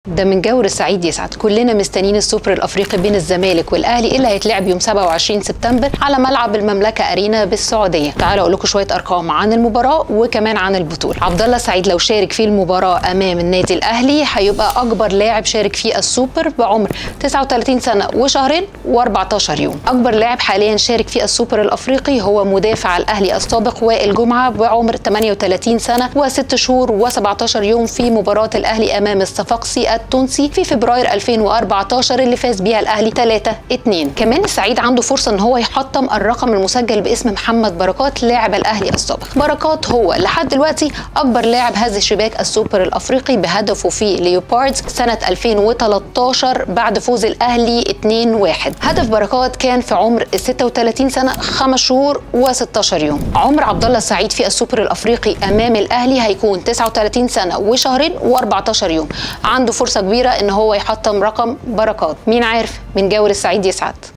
ده من جور السعيد يسعد كلنا مستنيين السوبر الافريقي بين الزمالك والاهلي اللي هيتلعب يوم 27 سبتمبر على ملعب المملكه ارينا بالسعوديه تعالوا اقول لكم شويه ارقام عن المباراه وكمان عن البطوله عبد الله سعيد لو شارك في المباراه امام النادي الاهلي هيبقى اكبر لاعب شارك في السوبر بعمر 39 سنه وشهرين و14 يوم اكبر لاعب حاليا شارك في السوبر الافريقي هو مدافع الاهلي السابق وائل جمعه بعمر 38 سنه و6 شهور و17 يوم في مباراه الاهلي امام الصفاقسي التونسي في فبراير 2014 اللي فاز بيها الاهلي 3 2 كمان السعيد عنده فرصه ان هو يحطم الرقم المسجل باسم محمد بركات لاعب الاهلي السابق بركات هو لحد دلوقتي اكبر لاعب هز شباك السوبر الافريقي بهدفه في ليوباردز سنه 2013 بعد فوز الاهلي 2-1 هدف بركات كان في عمر 36 سنه 5 شهور و16 يوم عمر عبد الله السعيد في السوبر الافريقي امام الاهلي هيكون 39 سنه وشهرين و14 يوم عنده فرصه كبيره ان هو يحطم رقم بركات مين عارف من جاور السعيد يسعد